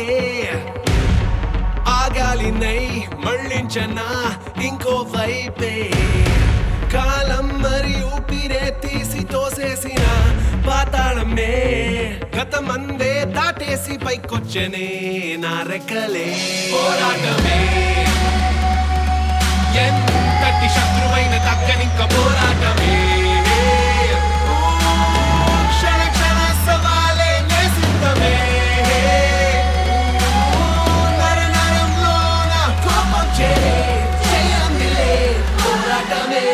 ఆగాలినై మళ్ళించనా ఇంకో వైపే కాలం మరి ఊపిరే తీసి తోసేసిన పాతాళమే గతమందే దాటేసి పైకొచ్చనే నా రెక్కలే పోరాటమే ఎంతటి శత్రువైన తగ్గనింక పోరాటమే ఊ, క్షణ క్షణ సవాలే నేసిద్దమే నర నరంలోన కోపం చేరే చేయందిలే పోరాటమే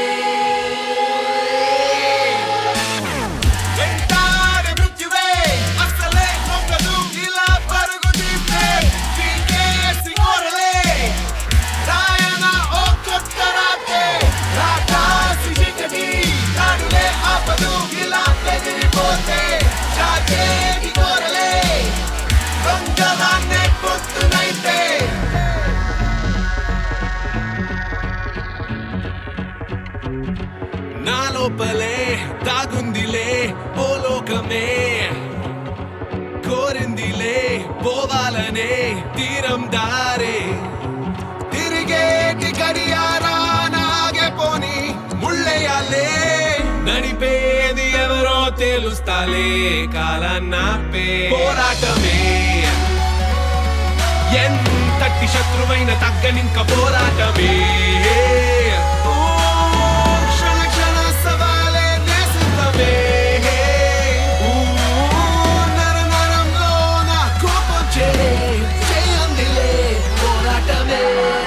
వెంటాడే మృత్యువే అసలే మొక్కదు ఇలా పరుగు తీస్తే పీకేసి కోరలే రాయన ఓ కొత్త రాతే రాకాసి చీకటి నాడులే ఆపదు ఇలా ఎదిరిపోతే చాచేటి కోరలే దొంగదాన్నే పొత్తునైతే నా లోపలే దాగుందిలే ఓ లోకమే కోరిందిలే పోవాలనే తీరం దారే తిరిగేటి గడియారా నాగే పోని ముళ్ళేయాలే నడిపేది ఎవరో తెలుస్తాలే కాలన్నాపే పోరాటమే ఎంతటి శత్రువైన తగ్గనింక పోరాటమే ఊ, క్షణ క్షణ సవాలే నేసిద్దమే. ఊ, నర నరంలోన కోపం చేరే చేయందిలే పోరాటమే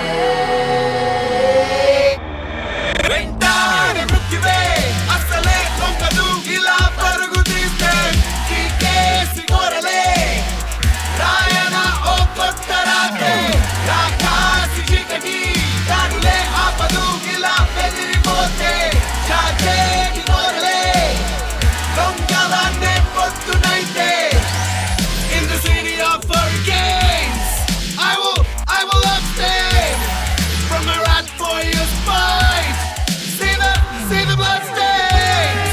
వెంటాడే మృత్యువే అసలే దొంగదు ఇలా పరుగు తీస్తే చీకేసి కోరలే రాయన ఓ కొత్త రాతే రాకాసి చీకటి దాడులే ఆపదు ఇలా బెదిరిపోతే చాచేటి కోరలే దొంగలాన్నే పొత్తునైతే In the city of hurricanes I will, I will abstain From my wrath for your spite See the, see the blood stains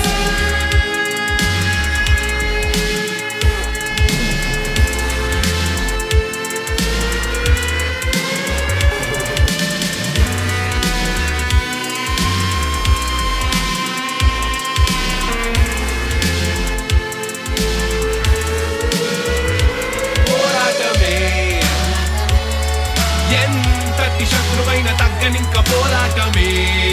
పోరాటమే ఎంతటి శత్రువైన తగ్గనింక పోరాటమే